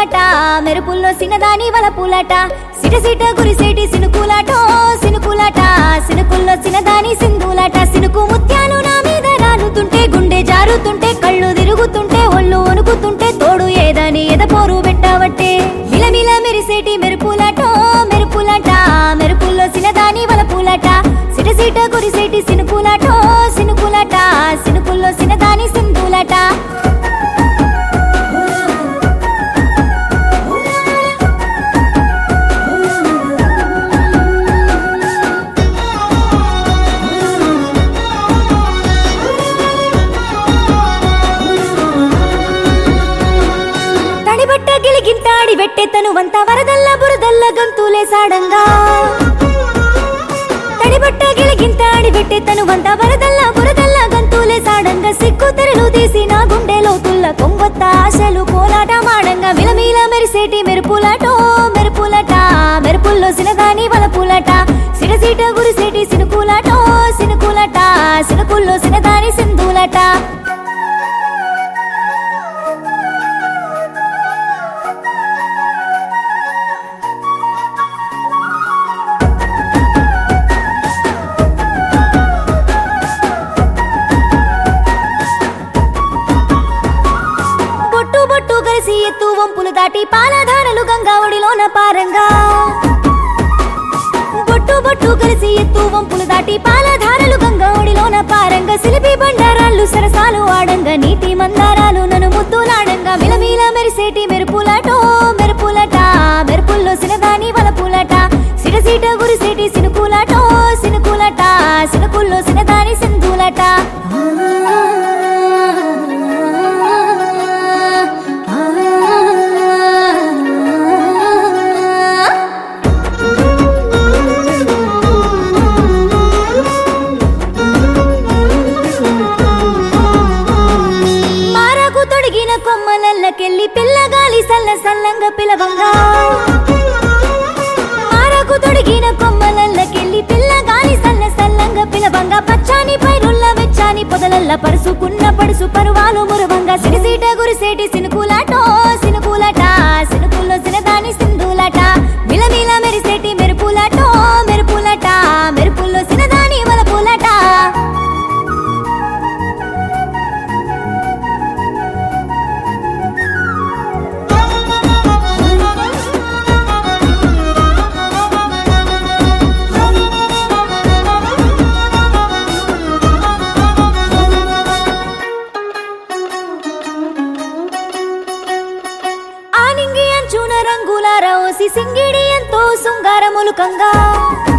మెరుపులాట మెరుపుల్లో సినదాని వలపులాట సిట సిట గురిసేటి సినుకులాటో సినుకులాట సినుకుల్లో సినదాని సింధులాట సినుకు ముత్యాలు నా మీద రాలుతుంటే గుండె జారుతుంటే కళ్ళు తిరుగుతుంటే ఒళ్ళు వణుకుతుంటే తోడు ఏదని ఎదపోరు పెట్టవట్టే మిలమిల మెరిసేటి మెరుపులాటో మెరుపులాట మెరుపుల్లో సినదాని వలపులాట సిట సిట గురిసేటి సినుకులాటో సినుకులాట సినుకుల్లో సినదాని సింధులాట తడిబట్ట గిలిగింతాడి వెట్టెతను వంత వరదల్ల బురదల్ల గంతులే సాడంగా తడిబట్ట గిలిగింతాడి వెట్టెతను వంత వరదల్ల బురదల్ల గంతులే సాడంగా సిక్కు తెరలు తీసి నా గుండె లోతుల్ల కొంగొత్త ఆశలు కోలాట మాడంగా విలమీల మెరిసేటి మెరుపులాటో మెరుపులట మెరుపుల్లో సినదాని వలపులట సిడసీట గురిసేటి సినుకులాటో సినుకులట సినుకుల్లో సినదాని సింధులట బొట్టు బొట్టు కలిసి ఎత్తు వంపులు దాటి పాలధారలు గంగా ఒడిలోన పారంగా బొట్టు బొట్టు కలిసి ఎత్తు వంపులు దాటి పాలధారలు గంగా ఒడిలోన పారంగా సిలిపి బండారాళ్ళు సరసాలు ఆడంగా నీటి మందారాలు నన్ను ముద్దులాడంగా మిలమీల మెరిసేటి మెరుపులాటో మెరుపులట మెరుపుల్లో సినదాని వలపులట సిడసీట గురిసేటి సినుకులాటో సినుకులట సినుకుల్లో సినదాని సింధులట మారకు తొడిగిన కొమ్మలల్లకెళ్ళి పిల్లగాలి సల్ల సల్లంగా పిలవంగా మారకు తొడిగిన కొమ్మలల్లకెళ్ళి పిల్లగాలి సల్ల సల్లంగా పిలవంగా పచ్చాని పైరుల్ల వెచ్చాని పొదలల్ల పరుసుకున్న పడుసు పరువాలు మురవంగా సిరిసీట గురిసేటి సినుకులాటో సినుకులాట సినుకుల్లో సినదాని సింధులాట మిలమిల మెరిసేటి మెరుపులాటో మెరుపులాట మెరుపుల్లో సినదాని వలపులాట ఆనింగి అంచున రంగుల రోసి సింగిడి ఎంతో శృంగారములుకంగా